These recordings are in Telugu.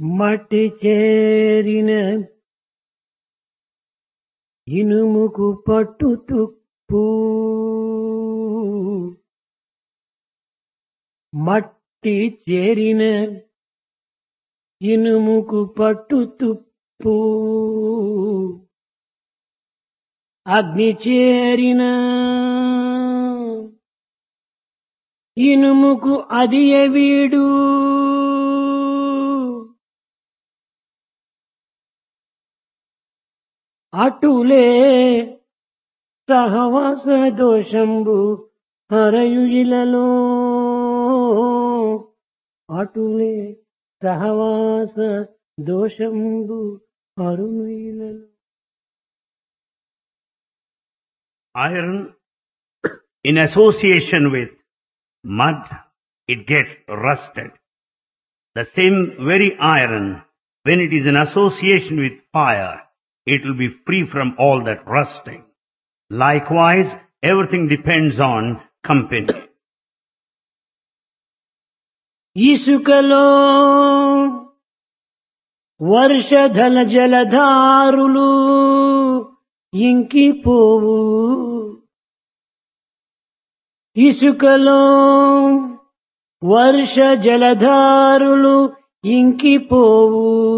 మట్టి చేరిన ఇనుముకు పట్టు తుప్పు మట్టి చేరిన ఇనుముకు పట్టు తుప్పు అగ్ని చేరిన ఇనుముకు అది వీడు అటులే సహవాస దోషంబు హరయు ఇలలో అటులే సహవాస దోషంబు హరును ఇలలో Iron in association with mud, it gets rusted. The same very iron, when it is in association with fire, it will be free from all that rusting. Likewise, everything depends on company. ఇసుకలో వర్షధల జలధారులు ఇంకిపోవు ఇసుకలో వర్ష జలధారులు ఇంకిపోవు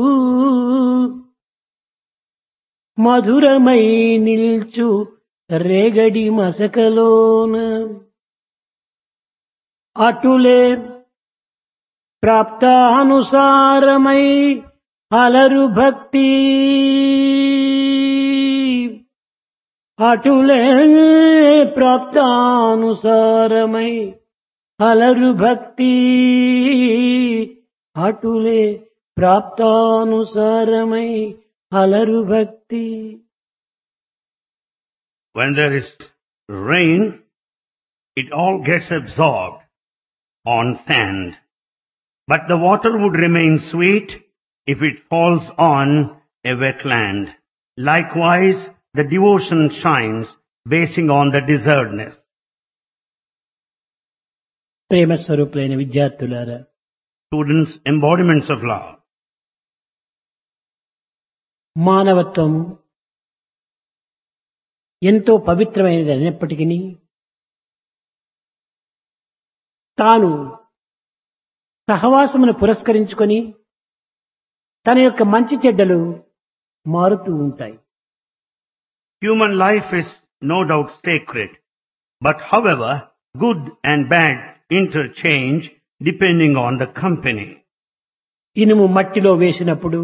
మధురమై నిల్చు రేగడి మసకలోన అటులే ప్రాప్తానుసారమై అలరు భక్తి అటులే ప్రాప్తానుసారమై అలరు భక్తి అటులే ప్రాప్తానుసారమై అలరు భక్తి When there is rain, it all gets absorbed on sand. But the water would remain sweet if it falls on a wetland. Likewise, the devotion shines basing on the desertness. ప్రేమ స్వరూపులైన విద్యార్థులారా Students, embodiments of love. మానవత్వం ఎంతో పవిత్రమైనది అయినప్పటికీ తాను సహవాసమును పురస్కరించుకొని తన యొక్క మంచి చెడ్డలు మారుతూ ఉంటాయి Human life is no doubt sacred, but however, good and bad interchange depending on the company. ఇనుము మట్టిలో వేసినప్పుడు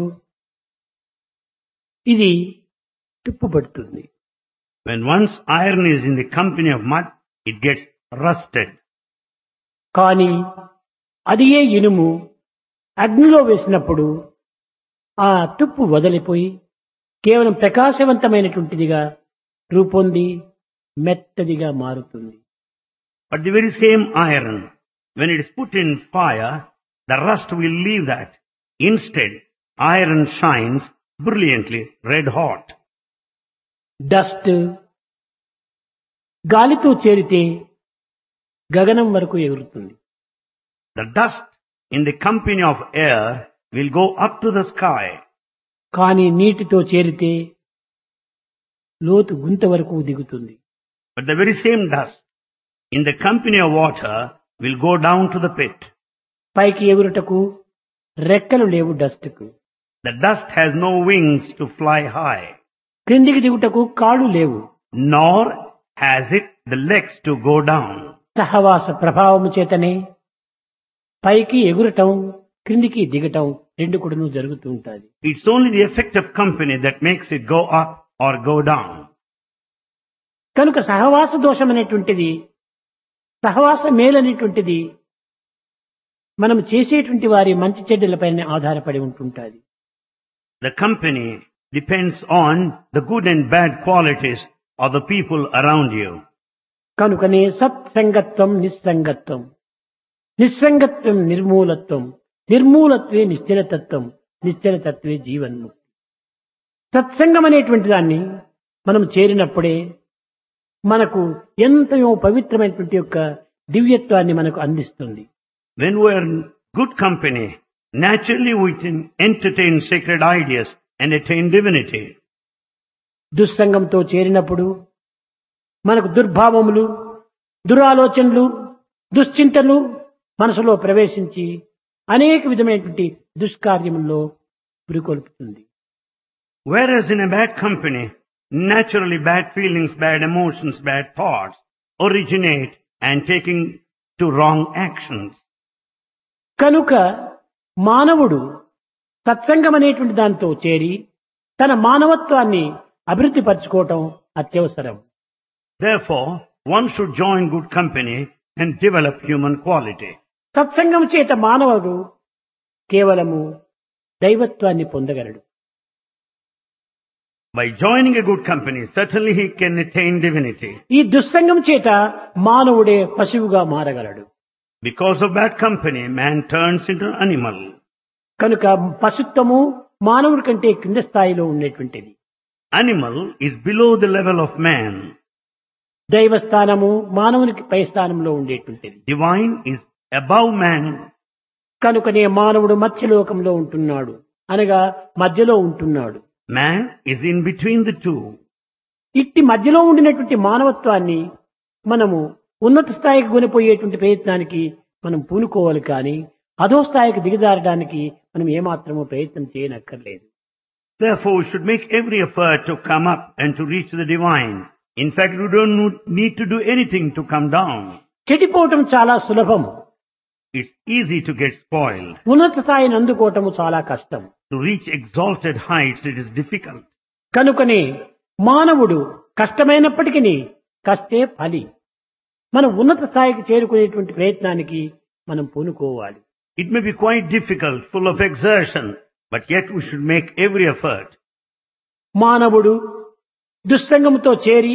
ఇది తుప్పుపడుతుంది When once iron is in the company of mud, it gets rusted. కానీ అది ఏ ఇనుము అగ్నిలో వేసినప్పుడు ఆ తుప్పు వదిలిపోయి కేవలం ప్రకాశవంతమైనటువంటిదిగా రూపొంది మెత్తదిగా మారుతుంది But the very same iron, when it is put in fire, the rust will leave that. Instead, iron shines brilliantly red hot. Dust గాలితో చేరితే గగనం వరకు ఎగురుతుంది The dust in the company of air will go up to the sky. కానీ నీటితో చేరితే లోతు గుంత వరకు దిగుతుంది But the very same dust in the company of water will go down to the pit. పైకి ఎగురుటకు రెక్కలు లేవు డస్ట్కు The dust has no wings to fly high, క్రిందికి దిగుటకు కాళ్ళు లేవు nor has it the legs to go down. సహవాస ప్రభావము చేతనే పైకి ఎగురటం క్రిందికి దిగటం రెండు కూడాను జరుగుతూ ఉంటుంది It's only the effect of company that makes it go up or go down. కనుక సహవాస దోషం అనేటువంటిది సహవాస మేలనేటువంటిది మనం చేసేటువంటి వారి మంచి చెడ్డలపైన ఆధారపడి ఉంటుంటుంది The company depends on the good and bad qualities of the people around you. కనుకనే సత్సంగత్వం నిస్సంగత్వం నిస్సంగత్వం నిర్మూలత్వం నిర్మూలత్వే నిశ్చలతత్వం నిశ్చలతత్వే జీవన్ముక్తి సత్సంగం అనేటువంటి దాన్ని మనం చేరినప్పుడే మనకు ఎంతయో పవిత్రమైనటువంటి యొక్క దివ్యత్వాన్ని మనకు అందిస్తుంది When we are in good company, Naturally, we can entertain sacred ideas and attain divinity. దుస్సంగంతో చేరినప్పుడు మనకు దుర్భావములు దురాలోచనలు దుశ్చింతలు మనసులో ప్రవేశించి అనేక విధమైనటువంటి దుష్కార్యముల్లో పురికొల్పుతుంది Whereas in a bad company, naturally bad feelings, bad emotions, bad thoughts originate and taking to wrong actions. కనుక మానవుడు సత్సంగం అనేటువంటి దాంతో చేరి తన మానవత్వాన్ని అభివృద్ధి పరచుకోవటం అత్యవసరం Therefore, one should join good company and develop human quality. సత్సంగం చేత మానవుడు కేవలము దైవత్వాన్ని పొందగలడు By joining a good company, certainly he can attain divinity. ఈ దుస్సంగం చేత మానవుడే పశువుగా మారగలడు Because of bad company, man turns into an animal. కనుక పశుత్వము మానవుడి కంటే కింద స్థాయిలో ఉండేటువంటిది Animal is below the level of man. దైవ స్థానము మానవునికి పై స్థానంలో ఉండేటువంటిది Divine is above man. కనుకనే మానవుడు మధ్యలోకంలో ఉంటున్నాడు అనగా మధ్యలో ఉంటున్నాడు Man is in between the two. ఇట్టి మధ్యలో ఉండినటువంటి మానవత్వాన్ని మనము ఉన్నత స్థాయికి కొనిపోయేటువంటి ప్రయత్నానికి మనం పూనుకోవాలి కానీ అధో స్థాయికి దిగజారడానికి మనం ఏమాత్రమూ ప్రయత్నం చేయనక్కర్లేదు Therefore, we should make every effort to come up and to reach the divine. In fact, we don't no- need to do anything to come down. చెడిపోవటం చాలా సులభం It's easy to get spoiled. ఉన్నత స్థాయిని అందుకోవటము చాలా కష్టం To reach exalted heights, it is difficult. కనుకనే మానవుడు కష్టమైనప్పటికీ కష్టే ఫలి మనం ఉన్నత స్థాయికి చేరుకునేటువంటి ప్రయత్నానికి మనం పూనుకోవాలి It may be quite difficult, full of exertion, but yet we should make every effort. మానవుడు దుస్సంగముతో చేరి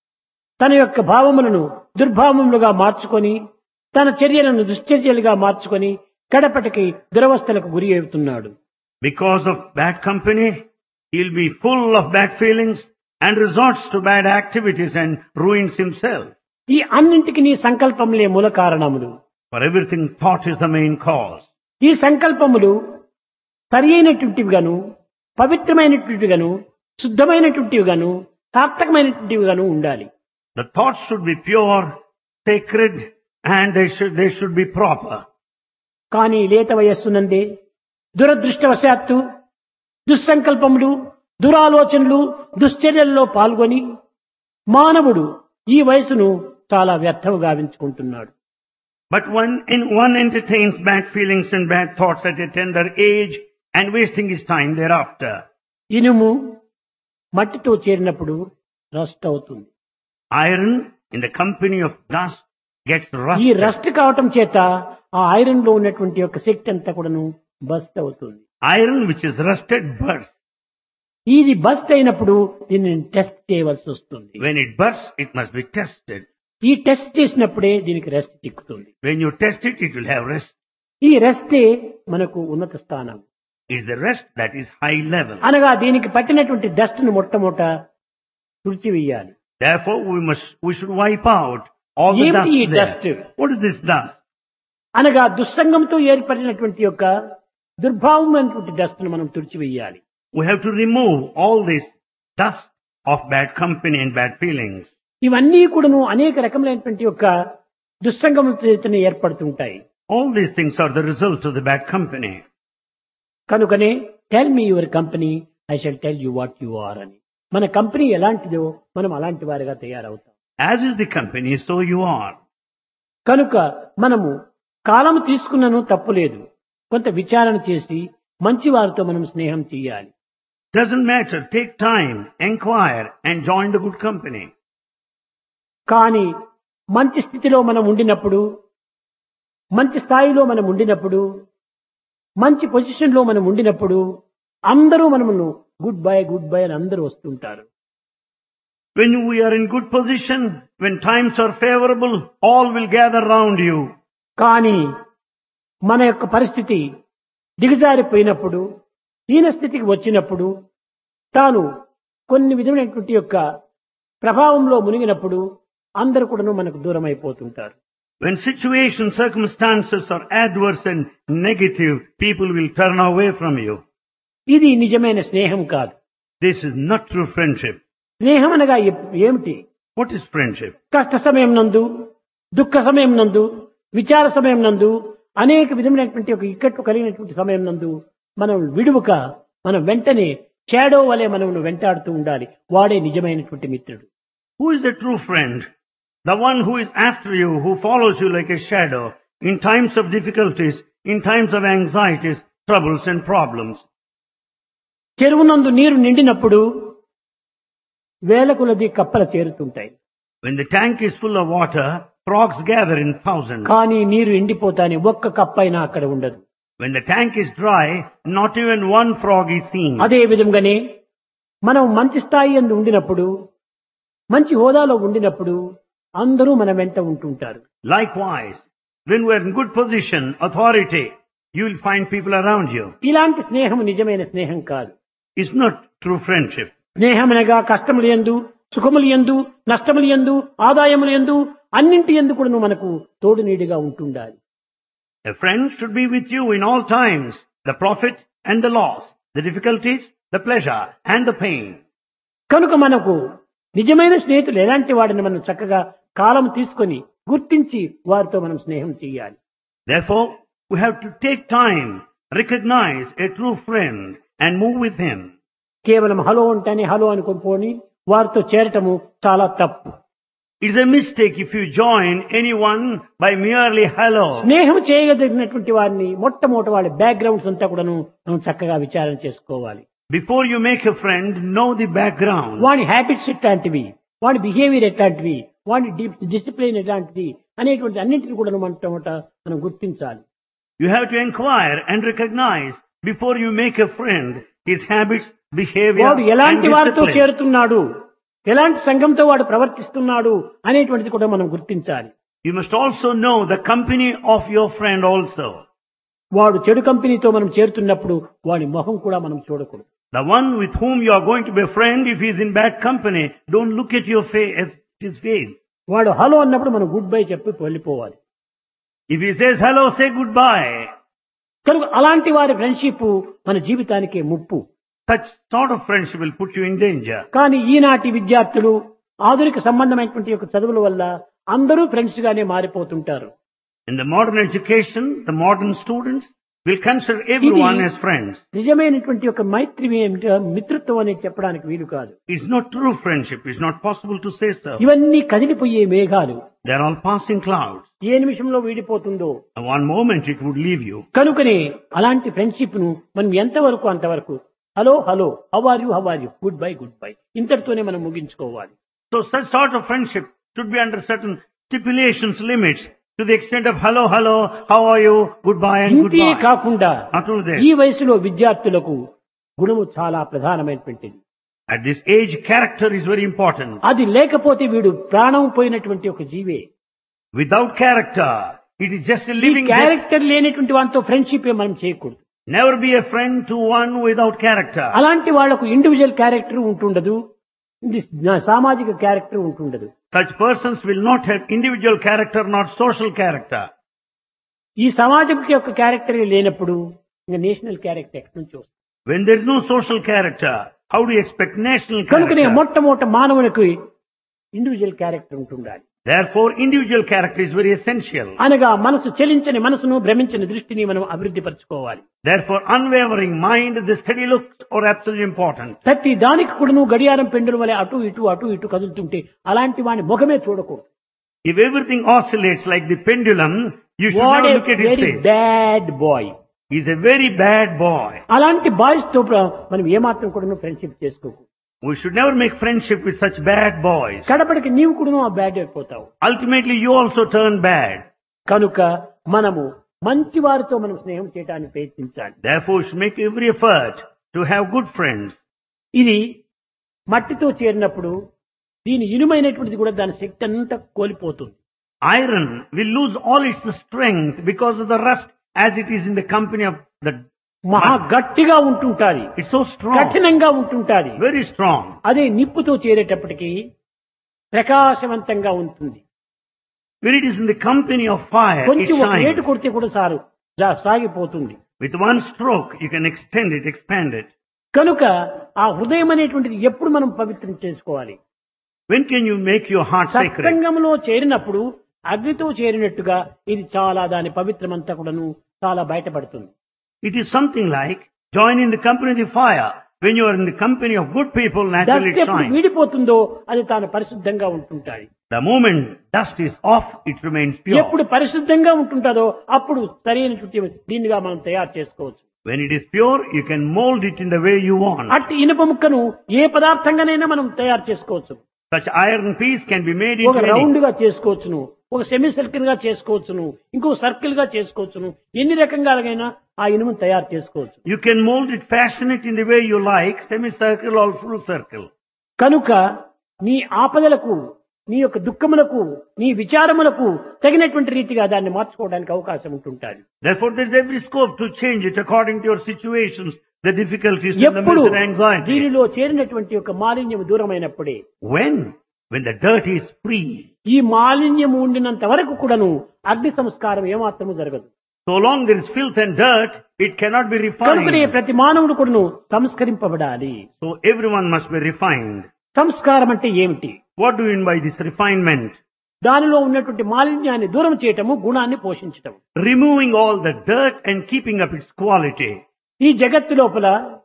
తన యొక్క భావములను దుర్భావములుగా మార్చుకొని తన చర్యలను దుశ్చర్యలుగా మార్చుకొని కడపటికి దురవస్థలకు గురి అవుతున్నాడు Because of bad company, he'll be full of bad feelings and resorts to bad activities and ruins himself. ఈ అన్నింటికి నీ సంకల్పములే మూల కారణములు For everything, thought is the main cause. ఈ సంకల్పములు సరి అయినటువంటివిగాను పవిత్రమైనటువంటివిగాను శుద్ధమైనటువంటివిగాను సార్థకమైనటువంటివిగాను ఉండాలి The thoughts should be pure, sacred, and they should, they should be proper. కానీ లేత వయస్సునందే దురదృష్టవశాత్తు దుస్సంకల్పములు దురాలోచనలు దుశ్చర్యల్లో పాల్గొని మానవుడు ఈ వయసును చాలా వ్యర్థము గావించుకుంటున్నాడు But when in, one entertains bad feelings and bad thoughts at a tender age and wasting his time thereafter, ఇనుము మట్టితో చేరినప్పుడు రస్ట్ అవుతుంది iron in the company of dust gets ఈ rusted. రస్ట్ కావటం చేత ఆ ఐరన్ లో ఉన్నటువంటి యొక్క శక్తి అంతా కూడాను బస్ట్ అవుతుంది Iron which is rusted bursts. ఇది బస్ట్ అయినప్పుడు దీనిని టెస్ట్ చేయవలసి వస్తుంది When it bursts, it must be tested. ఈ టెస్ట్ చేసినప్పుడే దీనికి రెస్ట్ చిక్కుతుంది When you test it, it will have rest. ఈ రెస్టే మనకు ఉన్నత స్థానం It's the rest that is high level. అనగా దీనికి పట్టినటువంటి డస్ట్ ను మొట్టమొదట తుడిచివేయాలి Therefore, we must, we should wipe out all the ఏమిటి ఈ dust dust? there. What is this dust? అనగా దుస్సంగంతో ఏర్పడినటువంటి యొక్క దుర్భావమైనటువంటి డస్ట్ ను మనం తుడిచివేయాలి We have to remove all this dust of bad company and bad feelings. ఇవన్నీ కూడాను అనేక రకములైనటువంటి యొక్క దుస్సంగం చేతనే ఏర్పడుతుంటాయి All these things are the result of the bad company. కనుకనే tell me your company I shall tell you what you are అని మన కంపెనీ ఎలాంటిదో మనం అలాంటి వారిగా తయారవుతాం As is the company, so you are. కనుక మనము కాలం తీసుకున్నను తప్పులేదు కొంత విచారణ చేసి మంచి వారితో మనం స్నేహం చేయాలి Doesn't matter. Take time, inquire, and join the good company. కానీ మంచి స్థితిలో మనం ఉండినప్పుడు మంచి స్థాయిలో మనం ఉండినప్పుడు మంచి పొజిషన్ లో మనం ఉండినప్పుడు అందరూ మనమును గుడ్ బై గుడ్ బై అని అందరూ వస్తుంటారు When we are in good position, when times are favorable, all will gather round you. కానీ మన యొక్క పరిస్థితి దిగజారిపోయినప్పుడు హీన స్థితికి వచ్చినప్పుడు తాను కొన్ని విధమైనటువంటి యొక్క ప్రభావంలో మునిగినప్పుడు అందరూ కూడాను మనకు దూరం అయిపోతుంటారు When situations, circumstances are adverse and negative, people will turn away from you. ఇది నిజమైన స్నేహం కాదు This is not true friendship. స్నేహం అనగా ఎప్- ఏమిటి What is friendship? కష్ట సమయం నందు దుఃఖ సమయం నందు విచార సమయం నందు అనేక విధమైనటువంటి ఒక ఇక్కట్లు కలిగినటువంటి సమయం నందు మనం విడువక మనం వెంటనే షాడో వలె మనం వెంటాడుతూ ఉండాలి వాడే నిజమైనటువంటి మిత్రుడు Who is the true friend? The one who is after you, who follows you like a shadow in times of difficulties, in times of anxieties, troubles and problems. చెరువునందు నీరు నిండినప్పుడు వేల కొలది కప్పల చేరుతుంటాయి When the tank is full of water, frogs gather in thousands. కానీ నీరు ఎండిపోతానే ఒక్క కప్పైనా అక్కడ ఉండదు When the tank is dry, not even one frog is seen. అదే విధంగానే మనం మంచి స్థాయి అందు ఉండినప్పుడు మంచి హోదాలో ఉండినప్పుడు అందరూ మన వెంట ఉంటుంటారు Likewise, when we are in good position, authority, you will find people around you. ఇలాంటి స్నేహం నిజమైన స్నేహం కాదు It's not true friendship. స్నేహమనగా కష్టములు ఎందు సుఖములు ఎందు నష్టములు ఎందు ఆదాయములు ఎందు అన్నింటి ఎందు కూడా మనకు తోడు నీడిగా ఉంటుండాలి A friend should be with you in all times, the profit and the loss, the difficulties, the pleasure and the pain. కనుక మనకు నిజమైన స్నేహితులు ఎలాంటి వాడిని మనం చక్కగా కాలం తీసుకొని గుర్తించి వారితో మనం స్నేహం చేయాలి Therefore, we have to take time, recognize a true friend and move with him. కేవలం హలో అంటేనే హలో అనుకొని పోని వారితో చేరటము చాలా తప్పు It's a mistake if you join anyone by merely hello. స్నేహం చేయగలిగినటువంటి వారిని మొట్టమొదటి వాళ్ళ బ్యాక్గ్రౌండ్స్ అంతా కూడాను మనం చక్కగా విచారణ చేసుకోవాలి Before you make a friend, know the background. వాడి హ్యాబిట్స్ ఎట్లాంటివి వాడి బిహేవియర్ ఎట్లాంటివి వాడి డిసిప్లిన్ ఎట్లాంటిది అనేటువంటి అన్నింటిని కూడా మనం మనం గుర్తించాలి You have to inquire and recognize before you make a friend his habits, behavior, వాడు and ఎలాంటి వారితో discipline. చేరుతున్నాడు ఎలాంటి సంఘంతో వాడు ప్రవర్తిస్తున్నాడు అనేటువంటిది కూడా మనం గుర్తించాలి You must also know the company of your friend also. వాడు చెడు కంపెనీతో మనం చేరుతున్నప్పుడు వాడి మొహం కూడా మనం చూడకూడదు The one with whom you are going to be a friend, if he is in bad company, don't look at your face, at his face. వాడు హలో అన్నప్పుడు మనం గుడ్ బై చెప్పి వెళ్ళిపోవాలి If he says hello, say goodbye. కనుక అలాంటి వారి ఫ్రెండ్షిప్ మన జీవితానికే ముప్పు Such sort of friendship will put you in danger. కానీ ఈనాటి విద్యార్థులు ఆధునిక సంబంధమైనటువంటి యొక్క చదువుల వల్ల అందరూ ఫ్రెండ్స్ గానే మారిపోతుంటారు In the modern education, the modern students will consider everyone as friends. నిజమైనటువంటి ఒక మైత్రి ఏమిటో మిత్రత్వం అనేది చెప్పడానికి వీలు కాదు It's not true friendship. It's not possible to say so. ఇవన్నీ కదిలిపోయే మేఘాలు They're all passing clouds. ఏ నిమిషంలో వీడిపోతుందో And one moment it would leave you. కనుకనే అలాంటి ఫ్రెండ్షిప్ ను మనం ఎంతవరకు అంతవరకు hello hello how are you how are you good bye good bye ఇంతటితోనే మనం ముగించుకోవాలి So such sort of friendship should be under certain stipulations, limits, to the extent of hello, hello, how are you, goodbye and ఇంతే goodbye. కాకుండా Not only ఈ that, వయసులో విద్యార్థులకు గుణము చాలా ప్రధానమైనటువంటిది at this age, character is very important. అది లేకపోతే వీడు ప్రాణం పోయినటువంటి ఒక జీవే Without character, it is just a ఈ living death. క్యారెక్టర్ లేనటువంటి వాటితో ఫ్రెండ్షిప్ మనం చేయకూడదు Never be a friend to one without character. అలాంటి వాళ్లకు ఇండివిజువల్ క్యారెక్టర్ ఉంటుండదు ఇది సామాజిక క్యారెక్టర్ ఉంటుండదు Such persons will not have individual character, not social character. ఈ సమాజం యొక్క క్యారెక్టర్ లేనప్పుడు ఇంకా నేషనల్ క్యారెక్టర్ ఎక్కడి నుంచి వస్తుంది When there is no social character, how do you expect national కనుకనే character? మొట్టమొదట మానవునికి ఇండివిజువల్ క్యారెక్టర్ ఉంటుండాలి Therefore, individual character is very essential. అనగా మనసు చలించని మనసును భ్రమించని దృష్టిని మనం అభివృద్ధి పరచుకోవాలి Therefore, unwavering mind, the steady looks are absolutely important. ప్రతి దానికి కూడా నువ్వు గడియారం పెండుల వలె అటు ఇటు అటు ఇటు కదులుతుంటే అలాంటి వాని ముఖమే చూడకూడదు If everything oscillates like the pendulum, you should what never look at his very face. Bad boy He's a very bad boy. అలాంటి బాయ్స్ తో ప్ర- మనం ఏమాత్రం కూడా ఫ్రెండ్షిప్ చేసుకోకు We should never make friendship with such bad boys. కడపడికి నీవు కూడా ఆ బ్యాడ్ అయిపోతావు Ultimately, you also turn bad. కనుక మనము మంచి వారితో మనం స్నేహం చేయడానికి ప్రయత్నించాలి Therefore, we should make every effort to have good friends. ఇది మట్టితో చేరినప్పుడు దీని ఇనుమైనటువంటిది కూడా దాని శక్తి అంతా కోల్పోతుంది Iron will lose all its strength because of the rust as it is in the company of the. మహా గట్టిగా ఉంటుంటాది It's so strong. కఠినంగా ఉంటుంటాది Very strong. అదే నిప్పుతో చేరేటప్పటికి ప్రకాశవంతంగా ఉంటుంది When it is in the company of fire, it కొంచెం ఒక ఏటు shines. కొడితే కూడా సారు జా- సాగిపోతుంది With one stroke, you can extend it, expand it. కనుక ఆ హృదయం అనేటువంటిది ఎప్పుడు మనం పవిత్రం చేసుకోవాలి When can you make your heart sacred? సత్సంగంలో చేరినప్పుడు అగ్నితో చేరినట్టుగా ఇది చాలా దాని పవిత్రమంతా కూడాను చాలా బయటపడుతుంది It is something like joining the company of the fire. When you are in the company of good people, naturally dust it ఎప్పుడు shines. వీడిపోతుందో అది తాను పరిశుద్ధంగా ఉంటుంటాయి The moment dust is off, it remains pure. ఎప్పుడు పరిశుద్ధంగా ఉంటుంటుందో అప్పుడు సరైనటువంటి దీనిగా మనం తయారు చేసుకోవచ్చు When it is pure, you can mold it in the way you want. అట్టి ఇనుప ముక్కను ఏ పదార్థంగానైనా మనం తయారు చేసుకోవచ్చు Such iron piece can be made ఒక into any. రౌండ్ గా చేసుకోవచ్చును ఒక సెమీ సర్కిల్ గా చేసుకోవచ్చును ఇంకో సర్కిల్ గా చేసుకోవచ్చును ఎన్ని రకంగాలైనా ఆ ఇనుమును తయారు చేసుకోవచ్చు You can mold it, fashion it in the way you like, semicircle or full circle. కనుక నీ ఆపదలకు నీ యొక్క దుఃఖములకు నీ విచారములకు తగినటువంటి రీతిగా దాన్ని మార్చుకోవడానికి అవకాశం ఉంటుంటాది Therefore, there is every scope to change it according to your situations, the difficulties and the ఎప్పుడు misery and anxiety. దీనిలో చేరినటువంటి యొక్క మాలిన్యం దూరమైనప్పుడే When? When the dirt is free. ఈ మాలిన్యం ఉండినంత వరకు కూడాను అగ్ని సంస్కారం ఏమాత్రము జరగదు So long there is filth and dirt, it cannot be కనుకనే refined. ప్రతి మానవుడు కూడాను సంస్కరింపబడాలి So everyone must be refined. సంస్కారం అంటే ఏమిటి What do you mean by this refinement? దానిలో ఉన్నటువంటి మాలిన్యాన్ని దూరం చేయటము గుణాన్ని పోషించటం Removing all the dirt and keeping up its quality. ఈ జగత్తు లోపల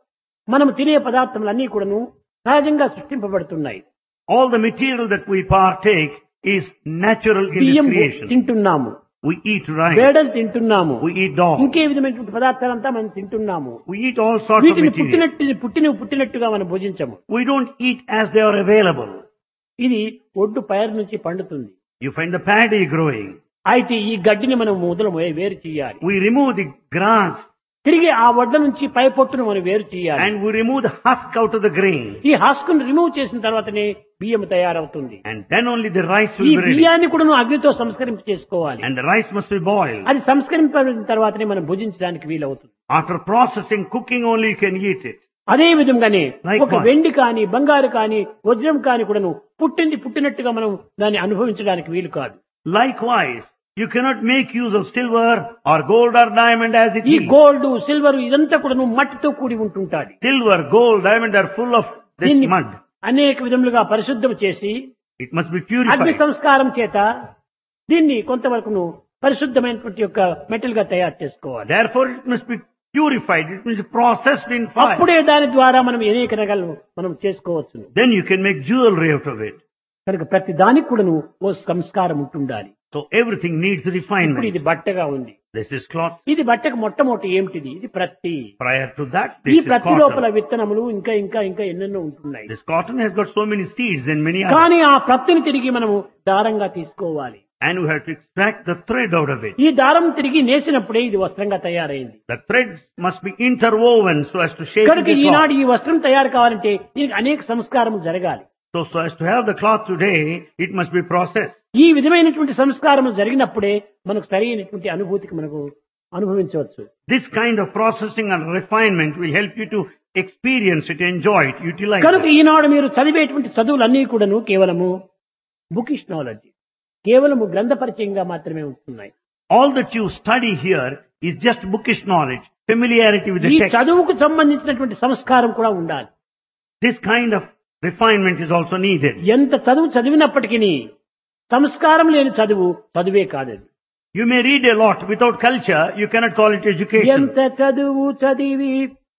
మనం తినే పదార్థములన్నీ కూడాను సహజంగా సృష్టింపబడుతున్నాయి All the material that we partake is natural in this బియ్యం creation. తింటున్నాము We eat rice, వేడలు తింటున్నాము we eat dog, ఇంకే విధమైనటువంటి పదార్థాలంతా మనం తింటున్నాము we eat all sorts of వీటిని material. పుట్టినట్టు పుట్టిన పుట్టినట్టుగా మనం భుజించము We don't eat as they are available. ఇది ఒడ్డు పైరు నుంచి పండుతుంది You find the paddy growing. అయితే ఈ గడ్డిని మనం మొదలు వేరు చేయాలి We remove the grass తిరిగి ఆ వడ్ల నుంచి పై పొట్టును మనం వేరు చేయాలి and we remove the husk out of the grain. ఈ హాస్కును రిమూవ్ చేసిన తర్వాతనే బియ్యం తయారవుతుంది And then only the rice ఈ will be ready. బియ్యాన్ని కూడా నువ్వు అగ్నితో సంస్కరింప చేసుకోవాలి And the rice must be boiled. అది సంస్కరింపబడిన తర్వాతనే మనం భుజించడానికి వీలవుతుంది After processing, cooking only you can eat it. అదే విధంగానే Likewise. ఒక వెండి కాని బంగారు కాని వజ్రం కాని కూడాను పుట్టింది పుట్టినట్టుగా మనం దాన్ని అనుభవించడానికి వీలు కాదు Likewise, you cannot make use of silver or gold or diamond as it ఈ is. గోల్డ్ సిల్వర్ ఇదంతా కూడాను మట్టితో కూడి ఉంటుంటాది Silver, gold, diamond are full of this దీన్ని mud. అనేక విధములుగా పరిశుద్ధం చేసి It must be అగ్ని purified. సంస్కారం చేత దీన్ని కొంతవరకును పరిశుద్ధమైనటువంటి యొక్క మెటల్ గా తయారు చేసుకోవాలి Therefore, it must be purified. It must be processed in fire. అప్పుడే దాని ద్వారా మనం అనేక రకాలు మనం చేసుకోవచ్చు Then you can make jewelry out of it. కనుక ప్రతి దానికి కూడాను ఓ సంస్కారం ఉంటుండాలి So everything needs ఇప్పుడు refinement. ఇది బట్టగా ఉంది This is cloth. ఇది బట్టకు మొట్టమొదటి ఏమిటిది ఇది ప్రత్తి Prior to that, ఈ this is ప్రత్తి లోపల cotton. విత్తనములు ఇంకా ఇంకా ఇంకా ఎన్నెన్నో ఉంటున్నాయి This cotton has got so many seeds and many others. కానీ ఆ ప్రత్తిని తిరిగి మనము దారంగా తీసుకోవాలి And we have to extract the thread out of it. ఈ దారం తిరిగి నేసినప్పుడే ఇది వస్త్రంగా తయారైంది The threads must be interwoven so as to shape కనుక the ఈనాడు cloth. ఈ వస్త్రం తయారు కావాలంటే దీనికి అనేక సంస్కారం జరగాలి So, so as to have the cloth today, it must be processed. ఈ విధమైనటువంటి సంస్కారం జరిగినప్పుడే మనకు సరైనటువంటి అనుభూతికి మనకు అనుభవించవచ్చు This kind of processing and refinement will help you to experience it, enjoy it, utilize కనుక it. ఈనాడు మీరు చదివేటువంటి చదువులన్నీ కూడాను కేవలము బుకిష్ నాలెడ్జ్ కేవలము గ్రంథ పరిచయంగా మాత్రమే ఉంటున్నాయి All that you study here is just bookish knowledge, familiarity with ఈ the text. చదువుకు సంబంధించినటువంటి సంస్కారం కూడా ఉండాలి This kind of refinement is also needed. ఎంత చదువు చదివినప్పటికీ సంస్కారం లేని చదువు చదువే కాదది You may read a lot without culture, you cannot call it education. ఎంత చదువు చదివి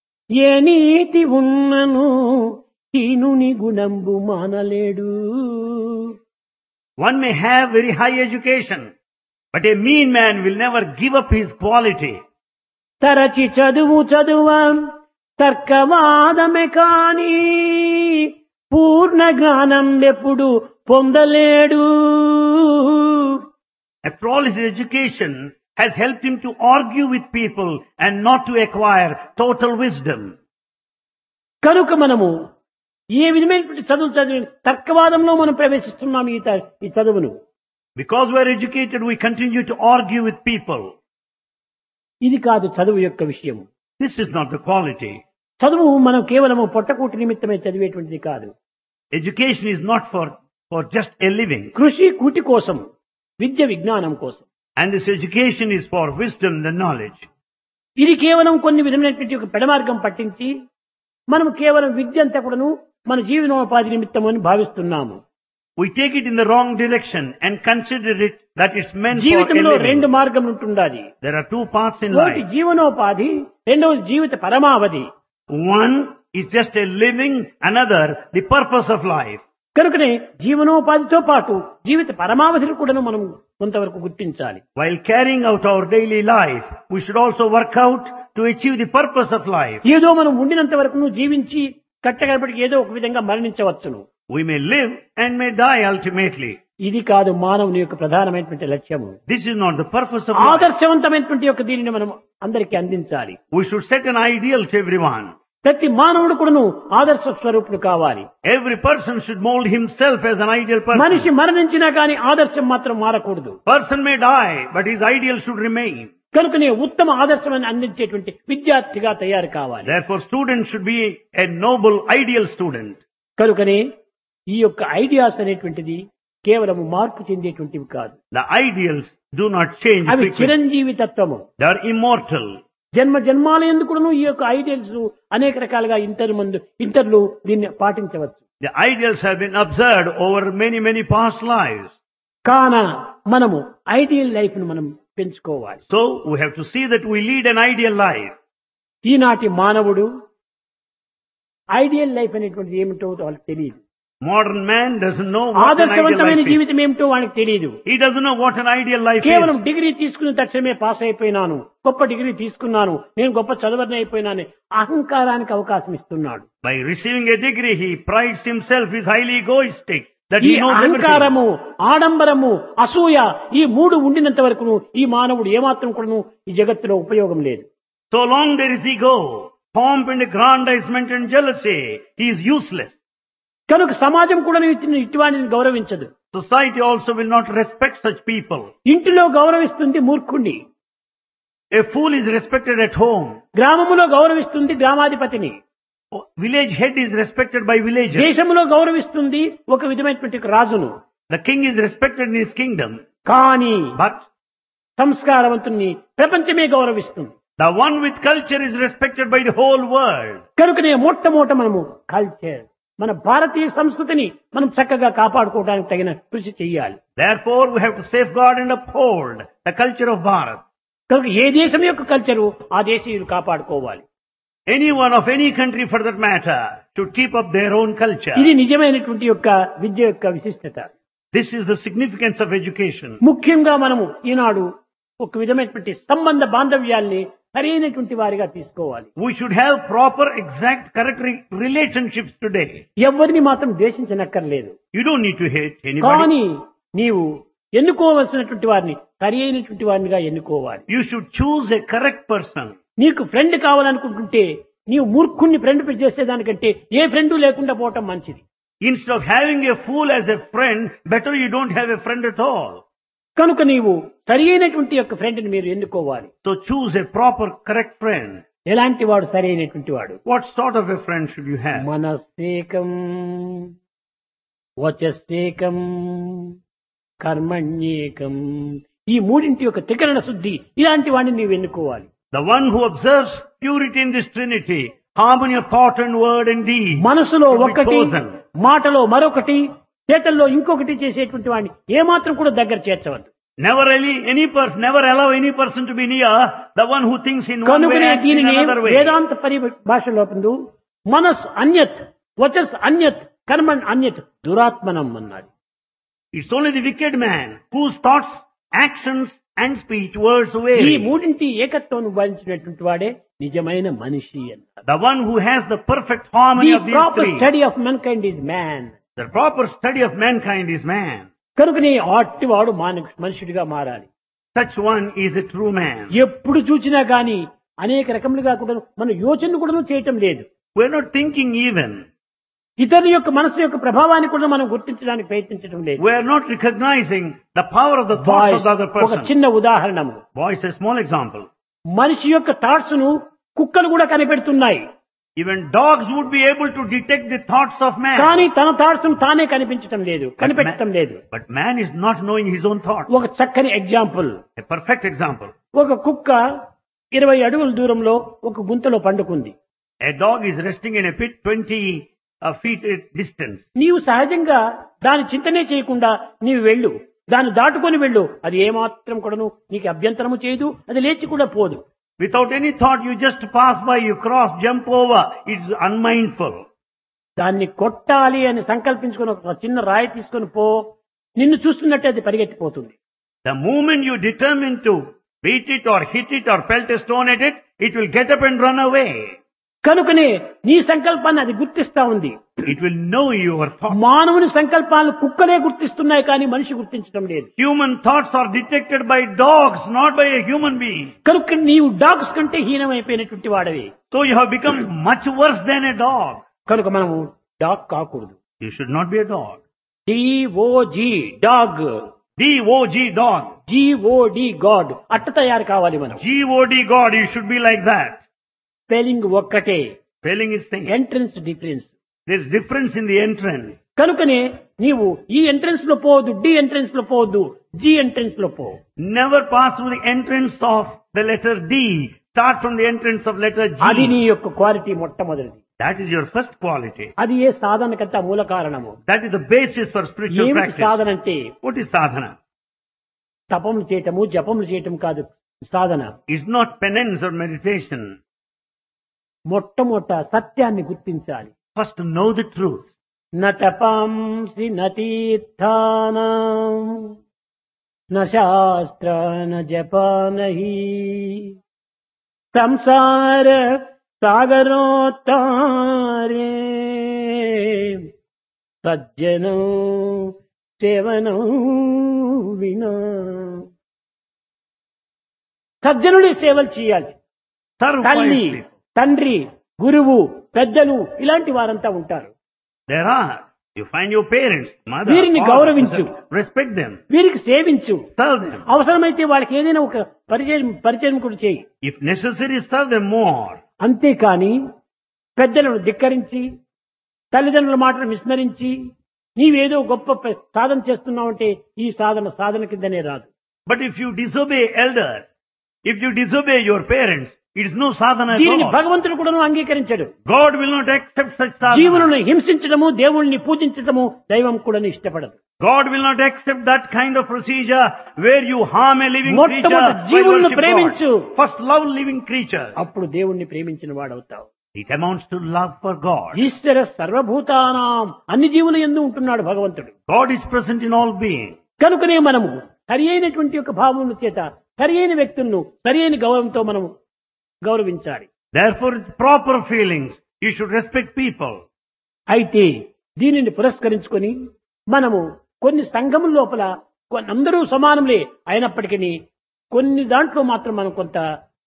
ఏ నీతి ఉన్నను హీనుని గుణంబు మానలేడు One may have very high education, but a mean man will never give up his quality. తరచి చదువు చదువ తర్కవాదమే కాని పూర్ణ జ్ఞానం ఎప్పుడు పొందలేడు After all, his education has helped him to argue with people and not to acquire total wisdom. కనుక మనము ఏ విధమైనటువంటి చదువు చదివి తర్కవాదంలో మనం ప్రవేశిస్తున్నాం ఈ త- ఈ చదువును Because we are educated, we continue to argue with people. ఇది కాదు చదువు యొక్క విషయం This is not the quality. చదువు మనం కేవలము పొట్టకూటి నిమిత్తమే చదివేటువంటిది కాదు Education is not for, for just a living. కృషి కూటి కోసం విద్య విజ్ఞానం కోసం And this education is for wisdom and knowledge. ఇది కేవలం కొన్ని విధమైనటువంటి ఒక పెడమార్గం పట్టించి మనం కేవలం విద్య అంతా కూడాను మన జీవనోపాధి నిమిత్తం అని భావిస్తున్నాము We take it in the wrong direction and consider it that it's meant for a జీవితంలో రెండు living. మార్గం ఉంటుండాలి There are two paths in ఒకటి life. జీవనోపాధి రెండవది జీవిత పరమావధి One is just a living, another the purpose of life. కనుకనే జీవనోపాధితో పాటు జీవిత పరమావధిని కూడా మనం కొంతవరకు గుర్తించాలి While carrying out our daily life, we should also work out to achieve the purpose of life. ఏదో మనం ఉండినంత వరకు జీవించి కట్టగడపటికి ఏదో ఒక విధంగా మరణించవచ్చును We may live and may die ultimately. ఇది కాదు మానవుని యొక్క ప్రధానమైనటువంటి లక్ష్యము This is not the purpose of life. ఆదర్శవంతమైనటువంటి యొక్క దీనిని మనం అందరికీ అందించాలి We should set an ideal to everyone. ప్రతి మానవుడు కూడాను ఆదర్శ స్వరూపుడు కావాలి Every person should mold himself as an ideal మనిషి person. మరణించినా కానీ ఆదర్శం మాత్రం మారకూడదు Person may die, but his ideal should remain. కనుకనే ఉత్తమ ఆదర్శమని అందించేటువంటి విద్యార్థిగా తయారు కావాలి Therefore, students should be a noble, ideal student. కనుకనే ఈ యొక్క ఐడియాస్ అనేటువంటిది కేవలం మార్పు చెందేటువంటివి కాదు The ideals do not change. అవి frequently. చిరంజీవి తత్వము They are immortal. జన్మ జన్మాల ఎందుకును ఈ యొక్క ఐడియల్స్ అనేక రకాలుగా ఇంటర్ మందు ఇంటర్లు దీన్ని పాటించవచ్చు The ideals have been observed over many, many past lives. కాన మనము ఐడియల్ లైఫ్ ను మనం పెంచుకోవాలి So, we have to see that we lead an ideal life. ఈనాటి మానవుడు ఐడియల్ లైఫ్ అనేటువంటిది ఏమిటో వాళ్ళకి తెలియదు Modern man doesn't know what an ideal ఆదర్శవంతమైన life is. జీవితం ఏమిటో వాళ్ళకి తెలియదు He doesn't know what an ideal life కేవలం is. డిగ్రీ తీసుకున్న తక్షణమే పాస్ అయిపోయినాను గొప్ప డిగ్రీ తీసుకున్నాను నేను గొప్ప చదవని అయిపోయినాను అహంకారానికి అవకాశం ఇస్తున్నాడు By receiving a degree, he prides himself, is highly egoistic, that ఈ he knows everything. అహంకారము ఆడంబరము అసూయ ఈ మూడు ఉండినంత వరకు ఈ మానవుడు ఏమాత్రం కూడాను ఈ జగత్తులో ఉపయోగం లేదు So long there is ego, pomp and aggrandizement and jealousy, he is useless. కనుక సమాజం కూడా ఇటు- ఇటువాడిని గౌరవించదు Society also will not respect such people. ఇంటిలో గౌరవిస్తుంది మూర్ఖుణ్ణి A fool is respected at home. గ్రామములో గౌరవిస్తుంది గ్రామాధిపతిని Village head is respected by villagers. దేశంలో గౌరవిస్తుంది ఒక విధమైనటువంటి ఒక రాజును The king is respected in his kingdom. కానీ But సంస్కారవంతుణ్ణి ప్రపంచమే గౌరవిస్తుంది the one with culture is respected by the whole world. కనుకనే మొట్టమొదట మనము కల్చర్ మన భారతీయ సంస్కృతిని మనం చక్కగా కాపాడుకోవడానికి తగిన కృషి చేయాలి Therefore, we have to safeguard and uphold the culture of Bharat. కనుక ఏ దేశం యొక్క కల్చరు ఆ దేశీయులు కాపాడుకోవాలి Anyone of any country for that matter should keep up their own culture. ఇది నిజమైనటువంటి యొక్క విద్య యొక్క విశిష్టత This is the significance of education. ముఖ్యంగా మనము ఈనాడు ఒక విధమైనటువంటి సంబంధ బాంధవ్యాల్ని సరైనటువంటి వారిగా తీసుకోవాలి We should have proper, exact, correct re- relationships today. ఎవరిని మాత్రం ద్వేషించనక్కర్లేదు You don't need to hate anybody. కానీ నీవు ఎన్నుకోవలసినటువంటి వారిని సరి అయినటువంటి వారినిగా ఎన్నుకోవాలి You should choose a correct person. నీకు ఫ్రెండ్ కావాలనుకుంటుంటే నీవు మూర్ఖుణ్ణి ఫ్రెండ్ చేసేదానికంటే ఏ ఫ్రెండ్ లేకుండా పోవటం మంచిది Instead of having a fool as a friend, better you don't have a friend at all. కనుక నీవు సరి అయినటువంటి యొక్క ఫ్రెండ్ని మీరు ఎన్నుకోవాలి So choose a proper, correct friend. ఎలాంటి వాడు సరి అయినటువంటి వాడు What sort of a friend should you have? మనస్సేకం వచస్సేకం కర్మణ్యేకం ఈ మూడింటి యొక్క త్రికరణ శుద్ధి ఇలాంటి వాడిని నీవు ఎన్నుకోవాలి The one who observes purity in this Trinity, harmony of thought and word and deed. మనసులో should be ఒకటి chosen. మాటలో మరొకటి చేతల్లో ఇంకొకటి చేసేటువంటి వాడిని ఏమాత్రం కూడా దగ్గర చేర్చవద్దు Never really, any person, never allow any person to be near the one who thinks in one way కనుకనే and in దీనిని another way. వేదాంత పరిభాషలో పొందు మనస్ అన్యత్ వచస్ అన్యత్ కర్మణ్ అన్యత్ దురాత్మనం అన్నాడు It's only the wicked man whose thoughts, actions and speech, words ఈ vary. మూడింటి ఏకత్వం భరించినటువంటి వాడే నిజమైన మనిషి అన్నారు The one who has the perfect harmony the of these proper three. Study of mankind is man The proper study of mankind is man. కనుకనే అట్టి వాడు మాన మనుషుడిగా మారాలి Such one is a true man. ఎప్పుడు చూసినా గాని అనేక రకములుగా కూడా మన యోచన కూడా చేయటం లేదు We're not thinking even. ఇతరుల యొక్క మనసు యొక్క ప్రభావాన్ని కూడా మనం గుర్తించడానికి ప్రయత్నించడం లేదు We're not recognizing the power of the thoughts of Boys, the other ఒక person. చిన్న ఉదాహరణము Boys, a small example. మనిషి యొక్క థాట్స్ ను కుక్కలు కూడా కనిపెడుతున్నాయి Even dogs would be able to detect the thoughts of man. కానీ తన థాట్స్ తానే కనిపించటం లేదు But కనిపెట్టడం man, లేదు but man is not knowing his own thoughts. ఒక చక్కని ఎగ్జాంపుల్ A perfect example. ఒక కుక్క ఇరవై అడుగుల దూరంలో ఒక గుంతలో పండుకుంది A dog is resting in a pit 20 uh, feet distance. నీవు సహజంగా దాని చింతనే చేయకుండా నీవు వెళ్ళు దాన్ని దాటుకొని వెళ్ళు అది ఏమాత్రం కూడాను నీకు అభ్యంతరము చేయదు అది లేచి కూడా పోదు Without any thought, you just pass by, you cross, jump over. It's unmindful. దాన్ని కొట్టాలి అని సంకల్పించుకొని ఒక చిన్న రాయి తీసుకొని పో నిన్ను చూస్తున్నట్టే అది పరిగెత్తిపోతుంది The moment you determine to beat it or hit it or pelt a stone at it, it will get up and run away. కనుకనే నీ సంకల్పాన్ని అది గుర్తిస్తా ఉంది It will know your thoughts. మానవుని సంకల్పాలను కుక్కలే గుర్తిస్తున్నాయి కానీ మనిషి గుర్తించడం లేదు Human thoughts are detected by dogs, not by a human being. కనుక నీవు డాగ్స్ కంటే హీనమైపోయినటువంటి వాడవి So you have become much worse than a dog. కనుక మనము డాగ్ కాకూడదు You should not be a dog. D O G dog D-O-G dog. G O D god అట్ట తయారు కావాలి మనం G-O-D God, you should be like that. Spelling ఒక్కటే Spelling is same. Entrance difference There's difference in the entrance. కనుకనే నీవు ఈ ఎంట్రన్స్ లో పోవద్దు డి ఎంట్రన్స్ లో పోవద్దు జి ఎంట్రన్స్ లో పో Never pass through the entrance of the letter D. Start from the entrance of letter అది నీ G. యొక్క క్వాలిటీ మొట్టమొదటిది That is your first quality. అది ఏ సాధనకంతా మూల కారణము That is the basis for spiritual ఏమిటి practice. సాధన అంటే What is sadhana? తపములు చేయటము జపములు చేయటం కాదు సాధన It's not penance or meditation. మొట్టమొదట సత్యాన్ని గుర్తించాలి First to know the truth. నటపాంసి నతీర్థానం న శాస్త్ర న జపానహి సంసార సాగరోత్తారే సజ్జనం సేవనం వినా సజ్జనుడి సేవలు చేయాలి Serve తల్లి wisely. తండ్రి గురువు పెద్దలు ఇలాంటి వారంతా ఉంటారు There are. You find your parents, mother, వీరిని father, గౌరవించు. respect them, వీరికి సేవించు serve them. అవసరమైతే వాళ్ళకి ఏదైనా ఒక పరిచయం పరిచయం కూడా చేయి If necessary, serve them more. అంతేకాని పెద్దలను ధిక్కరించి తల్లిదండ్రుల మాటను విస్మరించి నీవేదో గొప్ప ప- సాధన చేస్తున్నావంటే ఈ సాధన సాధన కిందనే రాదు But if you disobey elders, if you disobey your parents, it is no sadhana at దీనిని all. భగవంతుడు కూడా అంగీకరించడు God will not accept such sadhana. జీవులను హింసించడము దేవుణ్ణి పూజించడము దైవం కూడా ఇష్టపడదు God will not accept that kind of procedure where you harm a living creature. మొట్టమొదట while జీవులను worship ప్రేమించు. God. First love living creatures. అప్పుడు దేవుణ్ణి ప్రేమించిన వాడవుతావు It amounts to love for God. ఈశ్వర సర్వభూతానాం అన్ని జీవుల ఎందు ఉంటున్నాడు భగవంతుడు God is present in all beings. కనుకనే మనము సరి అయినటువంటి యొక్క భావముల చేత సరి అయిన వ్యక్తులను సరి అయిన గౌరవంతో మనము గౌరవించాలి Therefore, with proper feelings, you should respect people. అయితే దీనిని పురస్కరించుకొని మనము కొన్ని సంఘముల లోపల కొన్ని అందరూ సమానములే అయినప్పటికీ కొన్ని దాంట్లో మాత్రం మనం కొంత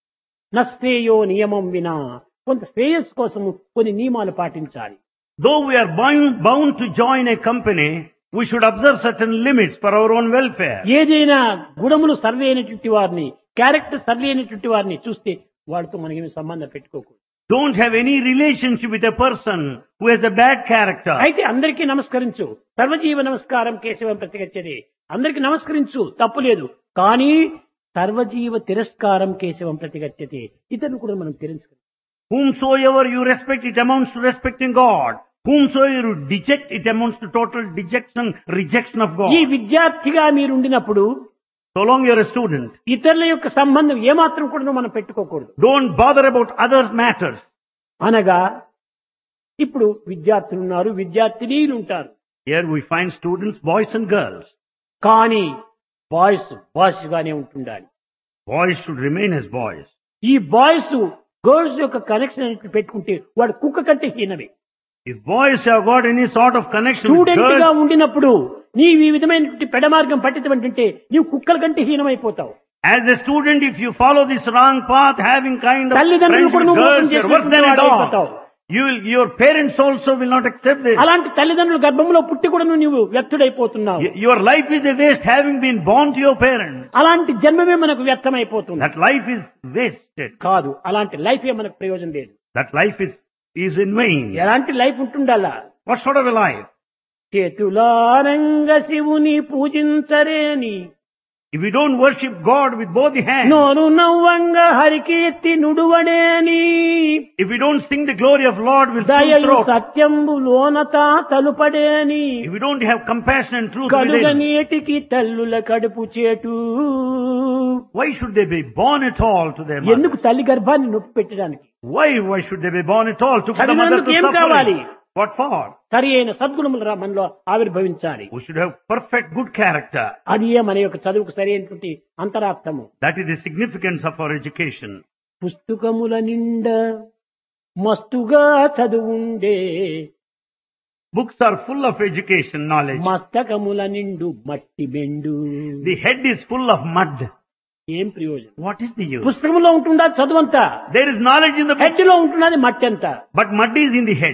నశ్రేయో నియమం వినా కొంత శ్రేయస్సు కోసం కొన్ని నియమాలు పాటించాలి Though we are bound, bound to join a company, we should observe certain limits for our own welfare. ఏదైనా గుణములు సర్వే అయినటువంటి వారిని క్యారెక్టర్ సర్వే అయినటువంటి వారిని చూస్తే వాడితో మనకేమి సంబంధం పెట్టుకోకూడదు Don't have any relationship with a person who has a bad character. అయితే అందరికీ నమస్కరించు సర్వజీవ నమస్కారం కేశవం ప్రతిగచ్చది అందరికీ నమస్కరించు తప్పు లేదు కానీ సర్వజీవ తిరస్కారం కేశవం ప్రతిగచ్చతి ఇతరులు కూడా మనం తిరస్కరించాలి Whomsoever you respect, it amounts to respecting God. Whomsoever you deject, it amounts to total dejection, rejection of ఈ God. విద్యార్థిగా మీరు ఉండినప్పుడు So long you're a student, ఇతరుల యొక్క సంబంధం ఏమాత్రం కూడా మనం పెట్టుకోకూడదు don't bother about other matters. అనగా ఇప్పుడు విద్యార్థులు ఉన్నారు విద్యార్థినీలు ఉంటారు Here we find students, boys and girls. కానీ బాయ్స్ బాయ్స్ గానే ఉంటుండాలి Boys should remain as boys. ఈ బాయ్స్ గర్ల్స్ యొక్క కనెక్షన్ అనేది పెట్టుకుంటే వాడు కుక్క కంటే హీనమే If boys have got any sort of connection with student గా girls, ఉండినప్పుడు నీవు ఈ విధమైనటువంటి పెడమార్గం పట్టించమంటుంటే నీవు కుక్కల కంటే హీనమైపోతావు as a student, if you follow this wrong path, having kind of తల్లిదండ్రులు friends కూడా with నువ్వు మోసం girls, you're worse than a చేసినటువంటి dog. వాడైపోతావు. You will, your parents also will not accept this. అలాంటి తల్లిదండ్రుల గర్భంలో పుట్టి కూడా నువ్వు వ్యర్థుడైపోతున్నావు Y- Your life is a waste having been born to your parents. అలాంటి జన్మమే మనకు వ్యర్థమైపోతుంది That life is wasted. కాదు అలాంటి లైఫే మనకు ప్రయోజనం లేదు That life is is in vain. ఎలాంటి లైఫ్ ఉంటుండాలా What sort of a life? చేతులారంగ శివుని పూజించరేని If you don't worship God with both the hands, నోరు నవ్వంగ Harikeerthi నుడువడేని if you don't sing the glory of Lord with full దయయు throat, సత్యంబు లోనత తలుపడేని if you don't have compassion and truth కలుగ within, నీటికి తల్లుల కడుపు చేటు why should they be born at all to their mother? ఎందుకు తల్లి గర్భాన్ని నొప్పి పెట్టడానికి Why, why should they be born at all? To put the చదివినందుకు mother to ఏం కావాలి? suffering. What for? సరి అయిన సద్గుణములు రా- మనలో ఆవిర్భవించాలి We should have perfect good character. అది ఏ మన యొక్క చదువుకు సరి అయినటువంటి అంతరార్థము That is the significance of our education. పుస్తకముల నిండా మస్తుగా చదువుండే Books are full of education knowledge. మస్తకముల నిండు మట్టి బెండు The head is full of mud. ఏం ప్రయోజనం What is the use? పుస్తకంలో ఉంటుందా చదువంతా There is knowledge in the book, head లో ఉంటున్నది మట్టి అంతా but mud is in the head.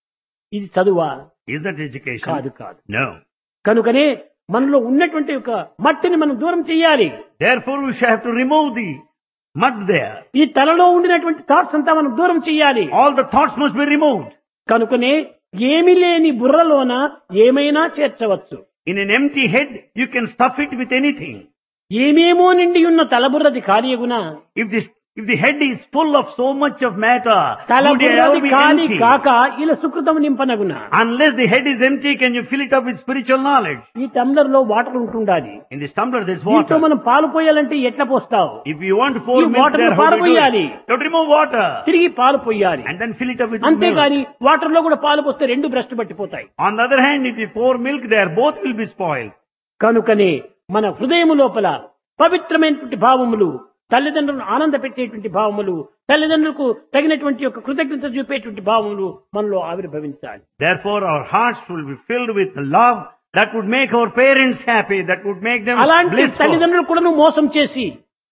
ఇది చదువా Is that education? కాదు కాదు No. కనుకనే మనలో ఉన్నటువంటి ఒక మట్టిని మనం దూరం చేయాలి Therefore, we shall have to remove the mud there. ఈ తలలో ఉండినటువంటి థాట్స్ అంతా మనం దూరం చేయాలి All the thoughts must be removed. కనుకనే ఏమి లేని బుర్రలోన ఏమైనా చేర్చవచ్చు In an empty head, you can stuff it with anything. ఏమేమో నిండి ఉన్న తలబుర్రది కార్యగుణ If this, if the head is full of so much of matter, would it ever తలబుర్రది be ఖాళీ empty? కాక ఇలా సుకృతం నింపనగున Unless the head is empty, can you fill it up with spiritual knowledge? ఈ టంబ్లర్ లో వాటర్ ఉంటుండాలి In this tumbler, there's దీంట్లో water. మనం పాలు పోయాలంటే ఎట్లా పోస్తావు If you want to pour ఈ milk water there, ను how do you do పారబోయాలి. it? You have to remove water తిరిగి పాలు పోయాలి and then fill it up with milk. అంతేగాని వాటర్ లో కూడా పాలు పోస్తే రెండు భ్రష్టు పట్టిపోతాయి On the other hand, if you pour milk there, both will be spoiled. కనుకనే మన హృదయము లోపల పవిత్రమైనటువంటి భావములు తల్లిదండ్రులను ఆనంద పెట్టేటువంటి భావములు తల్లిదండ్రులకు తగినటువంటి యొక్క కృతజ్ఞత చూపేటువంటి భావములు మనలో ఆవిర్భవించాలి Therefore, our hearts will be filled with love that would make our parents happy, that would make them అలాంటి blissful. తల్లిదండ్రులు కూడా నువ్వు మోసం చేసి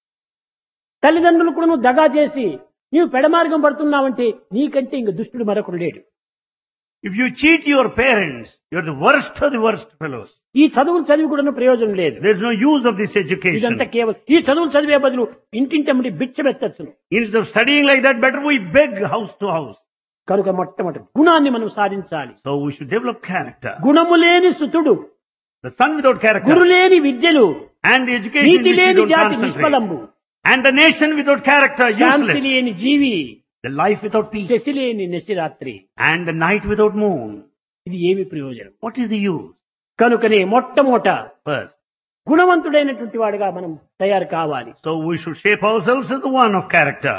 తల్లిదండ్రులు కూడా నువ్వు దగా చేసి నీవు పెడమార్గం పడుతున్నావంటే నీకంటే ఇంక దుష్టుడు మరొకడు లేడు If you cheat your parents, you're the worst of the worst fellows. ఈ చదువులు చదివి కూడా ప్రయోజనం లేదు There's no use of this education. ఇదంతా కేవలం ఈ చదువులు చదివే బదులు ఇంటింటమ్మడి బిచ్చమెత్తచ్చును Instead of studying like that, better we beg house to house. కనుక మొట్టమొదటి గుణాన్ని మనం సాధించాలి So we should develop character. గుణము లేని సుతుడు The son without character గురు లేని విద్యలు and the education నీతి which you లేని don't జాతి concentrate. నిష్ఫలంబు And the nation without character Shanti useless. లేని జీవి The life without peace. Shashi లేని నిశిరాత్రి And the night without moon. ఇది ఏమి ప్రయోజనం What is the use? కనుకనే మొట్టమొదట First. గుణవంతుడైనటువంటి వాడుగా మనం తయారు కావాలి So we should shape ourselves as the one of character.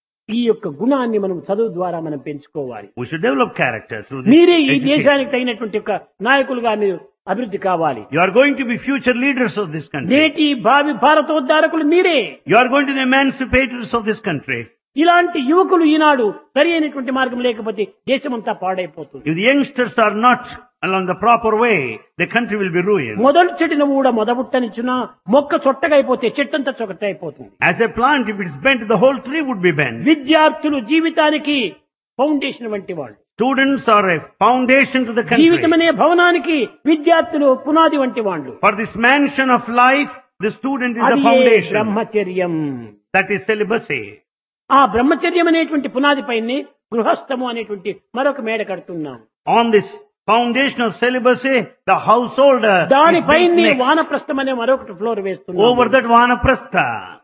ఈ యొక్క గుణాన్ని మనం చదువు ద్వారా మనం పెంచుకోవాలి We should develop character through this మీరే ఈ education. దేశానికి తగినటువంటి యొక్క నాయకులుగా మీరు అభివృద్ధి కావాలి You are going to be future leaders of this country. నేటి భావి భారతోద్ధారకులు మీరే You are going to be emancipators of this country. ఇలాంటి యువకులు ఈనాడు సరి అయినటువంటి మార్గం లేకపోతే దేశమంతా పాడైపోతుంది If the youngsters are not along the proper way, the country will be ruined. మొదటి చెట్టును కూడా మొదబుట్టనిచ్చిన మొక్క చొట్టగా అయిపోతే చెట్టంతా చొక్కట అయిపోతుంది As a plant, if it's bent, the whole tree would be bent. విద్యార్థులు జీవితానికి ఫౌండేషన్ వంటి వాళ్ళు Students are a foundation to the జీవితం country. అనే భవనానికి విద్యార్థులు పునాది వంటి వాళ్ళు For this mansion of life, the student is the అది foundation. బ్రహ్మచర్యం That is celibacy. ఆ బ్రహ్మచర్యం అనేటువంటి పునాది పైనే గృహస్థము అనేటువంటి మరొక మేడ కడుతున్నాం On this foundation of celibacy, the householder is దానిపైనే built next. వానప్రస్థం అనే మరొకటి ఫ్లోర్ వేస్తున్నాం over that vanaprastha.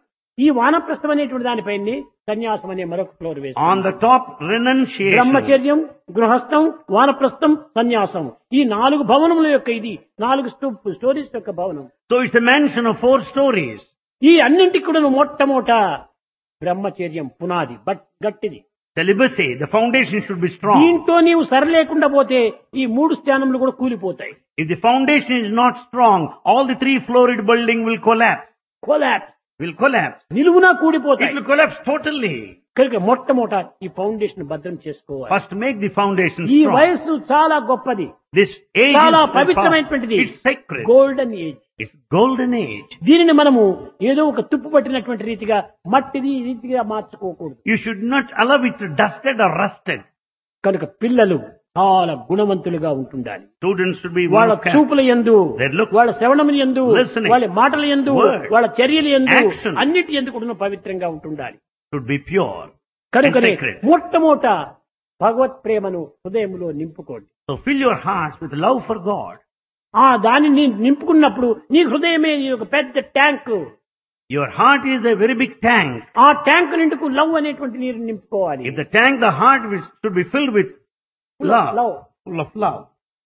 ఈ వానప్రస్థం అనేటువంటి దానిపైనే సన్యాసం అనే మరొక ఫ్లోర్ On వేస్తున్నాం the top, renunciation. బ్రహ్మచర్యం గృహస్థం వానప్రస్థం సన్యాసం ఈ నాలుగు భవనముల యొక్క ఇది నాలుగు స్టో- స్టోరీస్ యొక్క భవనం So it's a mansion of four stories. ఈ అన్నింటికి కూడా మొట్టమొదట బ్రహ్మచర్యం పునాది బట్ గట్టిది Celibacy, the foundation should be strong. దీంతో నీవు సరలేకుండా పోతే ఈ మూడు స్థానములు కూడా కూలిపోతాయి If the foundation is not strong, all the three floored building will collapse. Collapse Will collapse. నిలువునా It కూడిపోతాయి will collapse totally. కనుక మొట్టమొదట ఈ ఫౌండేషన్ భద్రం చేసుకోవాలి First make the foundation ఈ strong. వయస్సు చాలా గొప్పది This age చాలా is పవిత్రమైనటువంటిది it's sacred. Golden age It's golden age. దీనిని మనము ఏదో ఒక తుప్పు పట్టినటువంటి రీతిగా మట్టిది ఈ రీతిగా మార్చుకోకూడదు You should not allow it to dusted or rusted. కనుక పిల్లలు చాలా గుణవంతులుగా ఉంటుండాలి Students should be వాళ్ళ one of character. చూపుల ఎందు Their looks, వాళ్ళ శ్రవణముల ఎందు listening, వాళ్ళ మాటల ఎందు words, వాళ్ళ చర్యల ఎందు action. అన్నిటి ఎందు కూడా పవిత్రంగా ఉంటుండాలి should be pure. కనుకనే And sacred. మొట్టమొదట భగవత్ ప్రేమను హృదయంలో నింపుకోండి So fill your hearts with love for God. ఆ దానిని నింపుకున్నప్పుడు నీ హృదయమే నీ ఒక పెద్ద tank Your heart is a very big tank. ఆ ట్యాంక్ నిండుకు లవ్ అనేటువంటి నీరు నింపుకోవాలి If the tank, the heart will- should be filled with Full of love, love. full of love.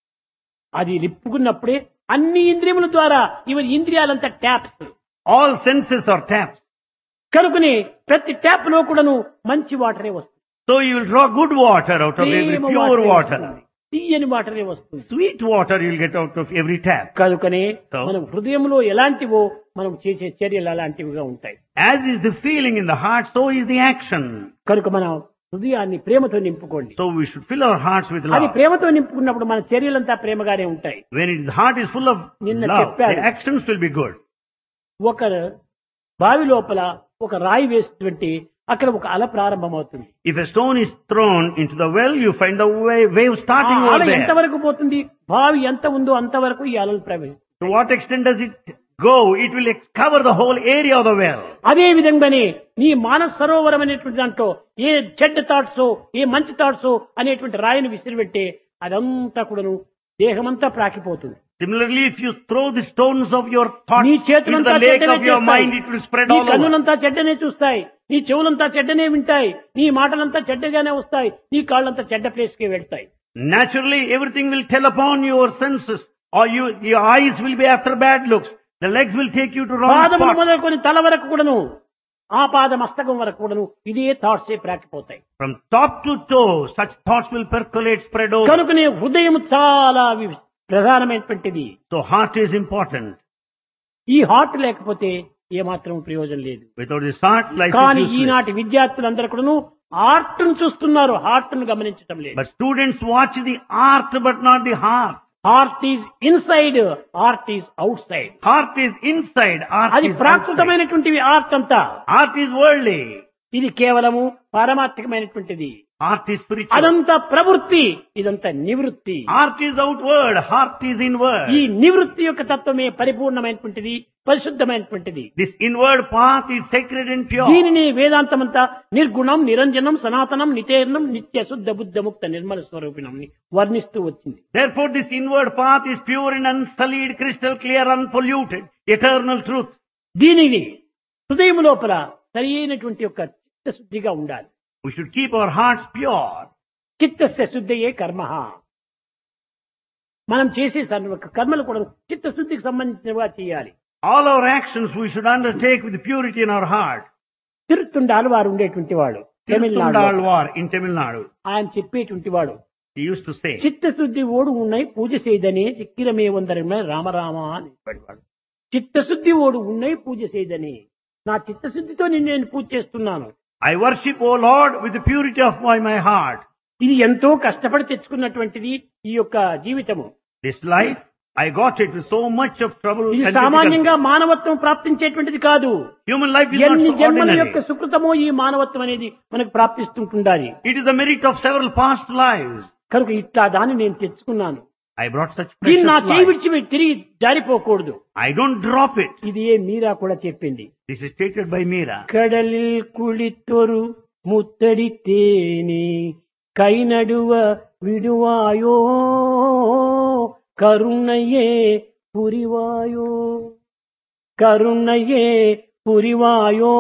అది నింపుకున్నప్పుడే అన్ని ఇంద్రియముల ద్వారా ఇవన్నీ ఇంద్రియాలంతా taps All senses are taps. కనుకని ప్రతి ట్యాప్ లో కూడాను మంచి వాటరే వస్తుంది So you will draw good water out of every Prema pure వాటరే water. వస్తుంది. తీయని వాటరే వస్తుంది Sweet water you will get out of every tap. కనుకనే So? మనం హృదయంలో ఎలాంటివో మనం చేసే చర్యలు అలాంటివిగా ఉంటాయి As is the feeling in the heart, so is the action. కనుక మనం హృదయాన్ని ప్రేమతో నింపుకోండి So we should fill our hearts with అది love. ప్రేమతో నింపుకున్నప్పుడు మన చర్యలంతా ప్రేమగానే ఉంటాయి When it, the heart is full of నిన్న love, చెప్పాను. the actions will be good. ఒక బావి లోపల ఒక రాయి వేస్తుంటే అక్కడ ఒక అల ప్రారంభమవుతుంది If a stone is thrown into the well, you find the wa- wave ఆ starting అల over there. ఎంతవరకు పోతుంది బావి ఎంత ఉందో అంతవరకు ఈ అలలు ప్రవేశిస్తాయి To what extent does it go? It will ex- cover the whole area of the well. అదే విధంగానే నీ మానస సరోవరం అనేటువంటి దాంట్లో ఏ చెడ్డ థాట్స్ ఏ మంచి థాట్స్ అనేటువంటి రాయిని విసిరిపెట్టే అదంతా కూడాను దేహమంతా ప్రాకిపోతుంది Similarly, if you throw the stones of your thoughts నీ into చేతులంతా the lake చెడ్డనే of your చూస్తాయి. mind, it will spread నీ all over. కన్నులంతా చెడ్డనే చూస్తాయి నీ చెవులంతా చెడ్డనే వింటాయి నీ మాటలంతా చెడ్డగానే వస్తాయి నీ కాళ్ళంతా చెడ్డ ప్లేస్ కి వెళ్తాయి Naturally, everything will tell upon your senses, or you, your eyes will be after bad looks. The legs will take you to wrong పాదములు spots. మొదలుకొని తల వరకు కూడాను ఆ పాద మస్తకం వరకు కూడాను ఇదే థాట్సే ప్రాకిపోతాయి From top to toe, such thoughts will percolate, spread over. కనుకనే హృదయం చాలా వి- ప్రధానమైనటువంటిది So heart is important. ఈ హార్ట్ లేకపోతే ఏమాత్రం ప్రయోజనం లేదు Without this heart, life కానీ is useless. ఈనాటి విద్యార్థులందరూ కూడాను art ను చూస్తున్నారు హార్ట్ ను గమనించటం లేదు But students watch the art, but not the heart. Heart is inside heart is outside Heart is inside, art అది is outside. ప్రాకృతమైనటువంటివి ఆర్ట్ అంతా Art is worldly. ఇది కేవలము పారమార్థికమైనటువంటిది Art is spiritual. అదంతా ప్రవృత్తి ఇదంతా నివృత్తి Art is outward, heart is inward. ఈ నివృత్తి యొక్క తత్వమే పరిపూర్ణమైనటువంటిది పరిశుద్ధమైనటువంటిది This inward path is sacred and pure. దీనిని వేదాంతమంతా నిర్గుణం నిరంజనం సనాతనం నితేర్ణం నిత్య శుద్ధ బుద్ధ ముక్త నిర్మల స్వరూపిణం వర్ణిస్తూ వచ్చింది Therefore, this inward path is pure and unsullied, crystal clear, unpolluted, eternal truth. దీనిని హృదయం లోపల సరి అయినటువంటి యొక్క చిత్తశుద్ధిగా ఉండాలి We should keep our hearts pure. చిత్తస్య శుద్ధయే కర్మ మనం చేసే సర్వ కర్మలు కూడా చిత్తశుద్ధికి సంబంధించినవిగా చేయాలి All our actions we should undertake with purity in our heart. తిరుత్తుండాలు వారు ఉండేటువంటి వాడు Tamil Nadu Tirthundalwar in Tamil Nadu. ఆయన చెప్పేటువంటి వాడు He used to say, చిత్తశుద్ధి ఓడు ఉన్నాయి పూజ చేయదనే చిక్కిరమే వందరమే రామరామ అని చెప్పేవాడు చిత్తశుద్ధి ఓడు ఉన్నాయి పూజ చేయదని నా చిత్తశుద్ధితో నిన్ను నేను పూజ చేస్తున్నాను I worship, O Lord, with the purity of my, my heart. ఇది ఎంతో కష్టపడి తెచ్చుకున్నటువంటిది ఈ యొక్క జీవితము This life, I got it with so much of trouble ఇది and సామాన్యంగా difficulty. మానవత్వం ప్రాప్తించేటువంటిది కాదు Human life is not ఎన్ని so జన్మల యొక్క ordinary. సుకృతమో ఈ మానవత్వం అనేది మనకు ప్రాప్తిస్తుంటుండాలి It is the merit of several past lives. కనుక ఇట్లా దాన్ని నేను తెచ్చుకున్నాను I brought such దీన్ని నా precious చేయి life. విడిచి తిరిగి జారిపోకూడదు I don't drop it. ఇది ఏ మీరా కూడా చెప్పింది This is stated by Meera. கடலில் குளித்தொரு முத்தடித்தேனே கை நடுவ விடுவாயோ கருணையே புரிவாயோ கருணையே புரிவாயோ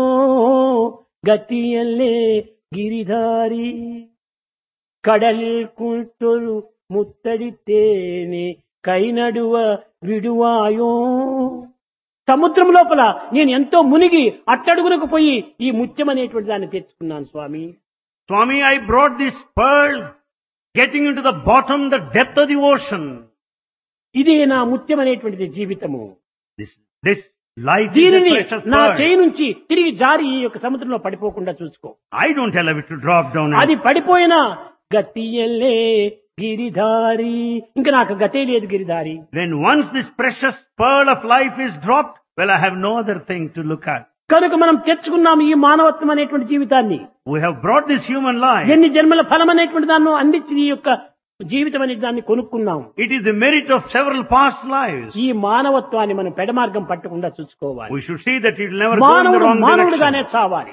கத்தியல்லே கிரிதாரி கடலில் குளித்தொரு ముత్తడితేనే కై నడువ విడువాయో సముద్రం లోపల నేను ఎంతో మునిగి అట్టడుగునకు పోయి ఈ ముత్యం అనేటువంటి దాన్ని తెచ్చుకున్నాను స్వామి Swami, I brought this pearl getting into the bottom, the depth of the ocean. ఇదే నా ముత్యం అనేటువంటిది జీవితము This, this life is a దీనిని precious నా pearl. చేయి నుంచి తిరిగి జారి ఈ యొక్క సముద్రంలో పడిపోకుండా చూసుకో I don't allow it to drop down. and- అది పడిపోయినా గతియల్లే గిరిధారి ఇంకా నాకు గతే లేదు Giridhari When once this precious pearl of life is dropped, well, I have no other thing to look at. కనుక మనం తెచ్చుకున్నాం ఈ మానవత్వం అనేటువంటి జీవితాన్ని We have brought this human life. ఎన్ని జన్మల ఫలం అనేటువంటి దాన్ని అందించి ఈ యొక్క జీవితం అనే దాన్ని కొనుక్కున్నాం It is the merit of several past lives. ఈ మానవత్వాన్ని మనం పెడమార్గం పట్టకుండా చూసుకోవాలి We should see that it will never go in the మానవుడు wrong మానవుడుగానే direction. చావాలి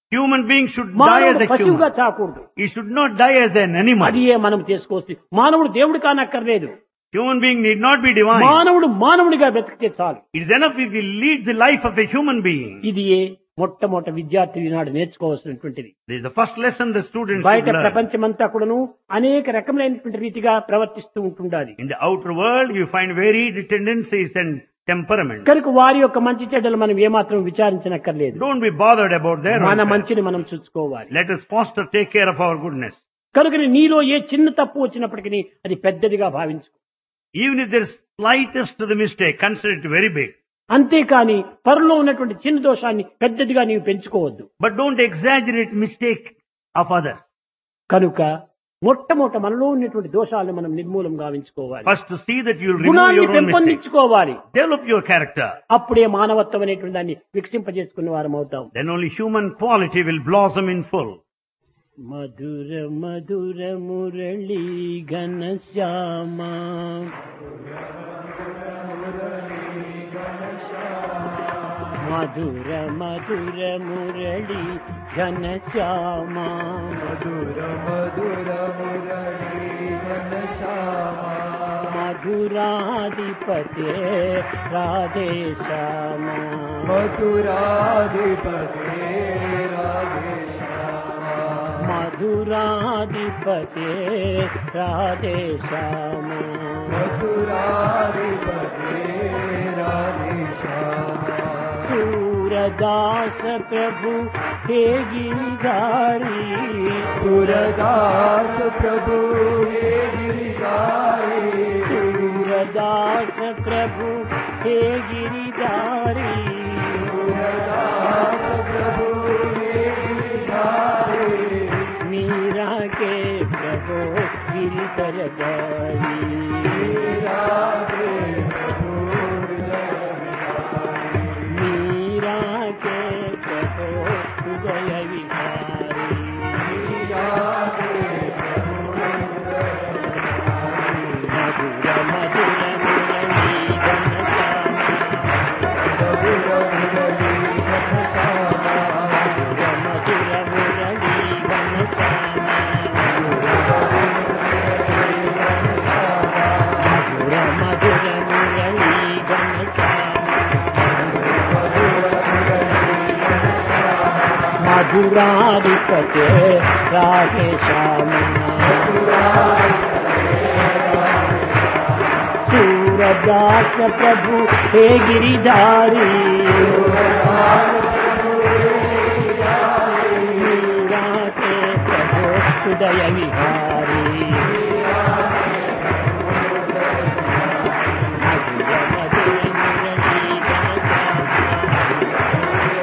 Human beings should die as మానవుడు a పశువుగా human. చాకూడదు He should not die as an animal. అది ఏ మనం చేసుకోవచ్చు మానవుడు దేవుడు కానక్కర్లేదు Human being need not be divine. మానవుడు మానవుడిగా బ్రతికితే చాలు It is enough if he leads the life of a human being. ఇది ఏ మొట్టమొదటి విద్యార్థి ఈనాడు నేర్చుకోవాల్సినటువంటిది This is the first lesson the students బయట should learn. ప్రపంచమంతా కూడాను అనేక రకములైనటువంటి రీతిగా ప్రవర్తిస్తూ ఉంటుండాలి In the outer world, you find varied tendencies and temperaments. కనుక వారి యొక్క మంచి చెడ్డలు మనం ఏమాత్రం విచారించనక్కర్లేదు Don't be bothered about their మన welfare. మంచిని మనం చూసుకోవాలి Let us foster, take care of our goodness. కనుక నీలో ఏ చిన్న తప్పు వచ్చినప్పటికీ అది పెద్దదిగా భావించు Even if there is slightest to the mistake, consider it very big. అంతేకాని పరులో ఉన్నటువంటి చిన్న దోషాన్ని పెద్దదిగా నీవు పెంచుకోవద్దు But don't exaggerate mistake of others. కనుక మొట్టమొదట మనలో ఉన్నటువంటి దోషాలను మనం నిర్మూలం గావించుకోవాలి First to see that you will remove గుణాన్ని your own mistakes. పెంపొందించుకోవాలి Develop your character. అప్పుడే మానవత్వం అనేటువంటి దాన్ని వికసింపజేసుకున్న వారం అవుతాం Then only human quality will blossom in full. మధుర మధుర మురళీ ఘన శ్యామ మధుర మధుర మురళీ ఘన శ్యామ మధుర మధుర మురళీ ఘనశ్యామా మధురాధిపతే రాధే శ్యామ మధురాధిపతే రాధేశ్యామా మధురాధిపతే రాధే శ్యామ మధురాధిపతే రాధేశ్యామా सूरदास प्रभु हे गिरिधारी सुरदास प्रभु हे गिरिधारी सूरदास प्रभु हे गिरिधारी सुरदास प्रभु हे गिरिधारी मीरा के प्रभु गिरिधर गारी राधे प्रभु मीरा के प्रभु हृदय विहारी मधुर मधुर मुरली घनश्यामा मधुर मधुर मुरली घनश्यामा मधुर मधुर मुरली घनश्यामा मधुराधिपते राधे श्यामा सूरदास प्रभु हे गिरिधारी मीरा के प्रभु हृदय विहारी मधुर मधुर मुरली घनश्यामा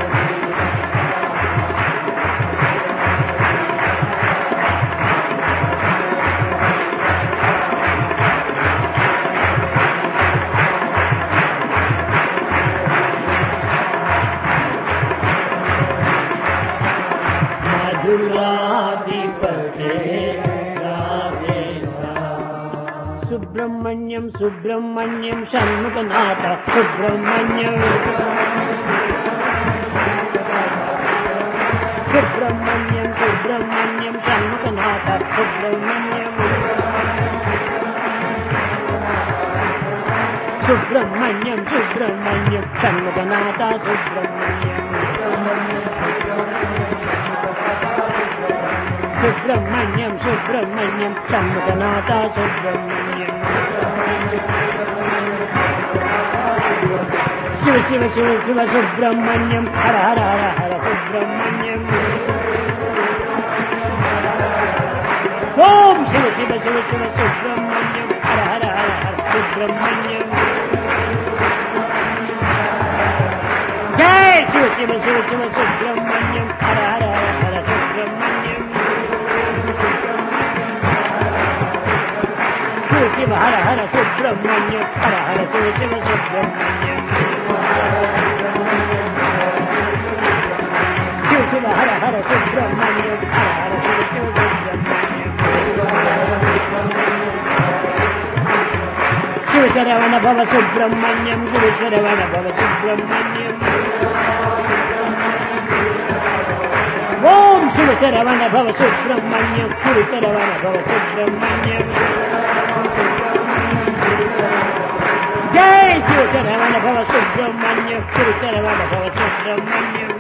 మధురాధిపతే రాధే సుబ్రహ్మణ్యం సుబ్రహ్మణ్యం షణ్ముఖనాథ సుబ్రహ్మణ్యం సుబ్రహ్మణ్యం సుబ్రహ్మణ్యం షణ్ముఖనాథ సుబ్రహ్మణ్యం సుబ్రహ్మణ్యం సుబ్రహ్మణ్యం షణ్ముఖనాథ సుబ్రహ్మణ్యం సుబ్రహ్మణ్యం సుబ్రహ్మణ్యం షణ్ముఖనాథ సుబ్రహ్మణ్యం శివ శివ శివ శివ సుబ్రహ్మణ్యం హర హర హర హర సుబ్రహ్మణ్యం ఓం శివ శివ శివ శివ సుబ్రహ్మణ్యం హర హర హర హర సుబ్రహ్మణ్యం జయ శివ శివ శివ శివ సుబ్రహ్మణ్యం హర హర హర హర సుబ్రహ్మణ్యం శివ శివ హర హర సుబ్రహ్మణ్యం హర హర శివ శివ సుబ్రహ్మణ్యం శివ శివ హర హర సుబ్రహ్మణ్యం హర హర శివ శివ సుబ్రహ్మణ్యం శివ శరవణ భవ సుబ్రహ్మణ్యం గురు శరవణ భవ సుబ్రహ్మణ్యం ఓం శివ శరవణ భవ సుబ్రహ్మణ్యం గురు శరవణ భవ సుబ్రహ్మణ్యం జై శివ శరవణ భవ సుబ్రహ్మణ్యం గురు శరవణ భవ సుబ్రహ్మణ్యం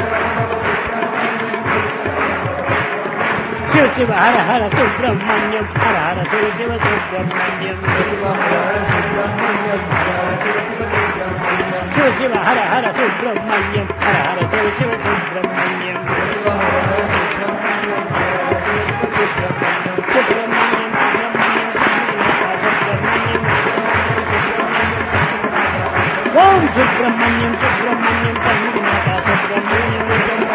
శివ శివ హర హర సుబ్రహ్మణ్యం హర హర శివ శివ సుబ్రహ్మణ్యం శివ శివ హర హర సుబ్రహ్మణ్యం హర హర శివ శివ సుబ్రహ్మణ్యం సుబ్రహ్మణ్యం ఓం సుబ్రహ్మణ్యం సుబ్రహ్మణ్యం తన్మయ సుబ్రహ్మణ్యం